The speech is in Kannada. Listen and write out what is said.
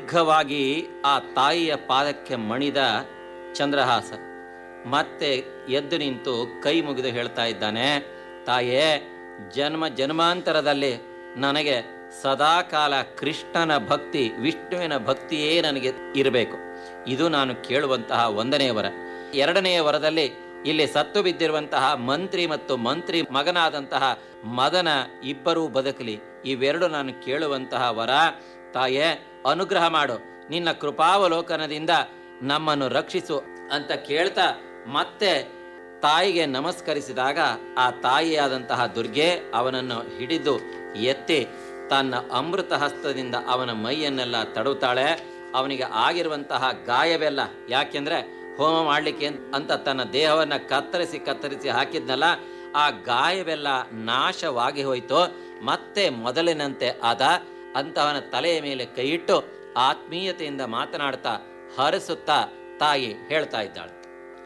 ದೀರ್ಘವಾಗಿ ಆ ತಾಯಿಯ ಪಾದಕ್ಕೆ ಮಣಿದ ಚಂದ್ರಹಾಸ ಮತ್ತೆ ಎದ್ದು ನಿಂತು ಕೈ ಮುಗಿದು ಹೇಳ್ತಾ ಇದ್ದಾನೆ ತಾಯೇ ಜನ್ಮ ಜನ್ಮಾಂತರದಲ್ಲಿ ನನಗೆ ಸದಾಕಾಲ ಕೃಷ್ಣನ ಭಕ್ತಿ ವಿಷ್ಣುವಿನ ಭಕ್ತಿಯೇ ನನಗೆ ಇರಬೇಕು ಇದು ನಾನು ಕೇಳುವಂತಹ ಒಂದನೆಯ ವರ ಎರಡನೆಯ ವರದಲ್ಲಿ ಇಲ್ಲಿ ಸತ್ತು ಬಿದ್ದಿರುವಂತಹ ಮಂತ್ರಿ ಮತ್ತು ಮಂತ್ರಿ ಮಗನಾದಂತಹ ಮದನ ಇಬ್ಬರೂ ಬದುಕಲಿ ಇವೆರಡು ನಾನು ಕೇಳುವಂತಹ ವರ ತಾಯೇ ಅನುಗ್ರಹ ಮಾಡು ನಿನ್ನ ಕೃಪಾವಲೋಕನದಿಂದ ನಮ್ಮನ್ನು ರಕ್ಷಿಸು ಅಂತ ಕೇಳ್ತಾ ಮತ್ತೆ ತಾಯಿಗೆ ನಮಸ್ಕರಿಸಿದಾಗ ಆ ತಾಯಿಯಾದಂತಹ ದುರ್ಗೆ ಅವನನ್ನು ಹಿಡಿದು ಎತ್ತಿ ತನ್ನ ಅಮೃತ ಹಸ್ತದಿಂದ ಅವನ ಮೈಯನ್ನೆಲ್ಲ ತಡುತ್ತಾಳೆ ಅವನಿಗೆ ಆಗಿರುವಂತಹ ಗಾಯವೆಲ್ಲ ಯಾಕೆಂದ್ರೆ ಹೋಮ ಮಾಡಲಿಕ್ಕೆ ಅಂತ ತನ್ನ ದೇಹವನ್ನ ಕತ್ತರಿಸಿ ಕತ್ತರಿಸಿ ಹಾಕಿದ್ನಲ್ಲ ಆ ಗಾಯವೆಲ್ಲ ನಾಶವಾಗಿ ಹೋಯಿತು ಮತ್ತೆ ಮೊದಲಿನಂತೆ ಆದ ಅಂತವನ ತಲೆಯ ಮೇಲೆ ಕೈಯಿಟ್ಟು ಆತ್ಮೀಯತೆಯಿಂದ ಮಾತನಾಡ್ತಾ ಹರಿಸುತ್ತಾ ತಾಯಿ ಹೇಳ್ತಾ ಇದ್ದಾಳೆ